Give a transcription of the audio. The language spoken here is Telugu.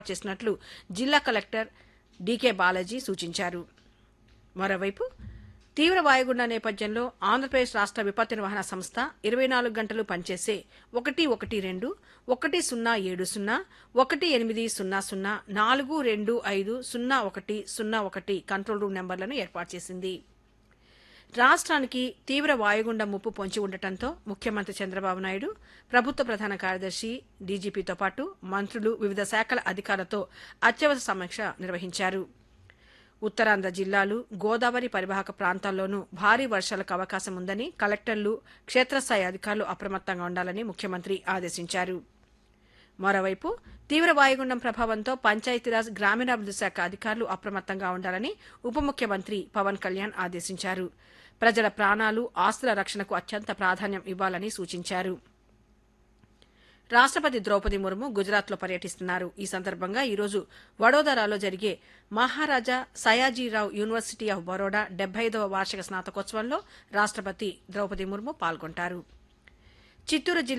చేసినట్లు జిల్లా కలెక్టర్ డీకే బాలాజీ సూచించారు మరోవైపు తీవ్ర వాయుగుండ నేపథ్యంలో ఆంధ్రప్రదేశ్ రాష్ట్ర విపత్తు నిర్వహణ సంస్థ ఇరవై నాలుగు గంటలు పనిచేసే ఒకటి ఒకటి రెండు ఒకటి సున్నా ఏడు సున్నా ఒకటి ఎనిమిది సున్నా సున్నా నాలుగు రెండు ఐదు సున్నా ఒకటి సున్నా ఒకటి కంట్రోల్ రూమ్ నెంబర్లను ఏర్పాటు చేసింది రాష్ట్రానికి తీవ్ర వాయుగుండం ముప్పు పొంచి ఉండటంతో ముఖ్యమంత్రి చంద్రబాబు నాయుడు ప్రభుత్వ ప్రధాన కార్యదర్శి డీజీపీతో పాటు మంత్రులు వివిధ శాఖల అధికారులతో అత్యవసర సమీక్ష నిర్వహించారు ఉత్తరాంధ్ర జిల్లాలు గోదావరి పరివాహక ప్రాంతాల్లోనూ భారీ వర్షాలకు అవకాశం ఉందని కలెక్టర్లు క్షేత్రస్థాయి అధికారులు అప్రమత్తంగా ఉండాలని ముఖ్యమంత్రి ఆదేశించారు మరోవైపు తీవ్ర వాయుగుండం ప్రభావంతో పంచాయతీరాజ్ గ్రామీణాభివృద్ధి శాఖ అధికారులు అప్రమత్తంగా ఉండాలని ఉప ముఖ్యమంత్రి పవన్ కళ్యాణ్ ఆదేశించారు ప్రజల ప్రాణాలు ఆస్తుల రక్షణకు అత్యంత ప్రాధాన్యం ఇవ్వాలని సూచించారు రాష్ట్రపతి ద్రౌపది ముర్ము గుజరాత్లో పర్యటిస్తున్నారు ఈ సందర్భంగా ఈరోజు వడోదరాలో జరిగే మహారాజా సయాజీరావు యూనివర్సిటీ ఆఫ్ బరోడా డెబ్బై ఐదవ వార్షిక స్నాతకోత్సవంలో రాష్ట్రపతి ద్రౌపది ముర్ము పాల్గొంటారు చిత్తూరు జిల్లా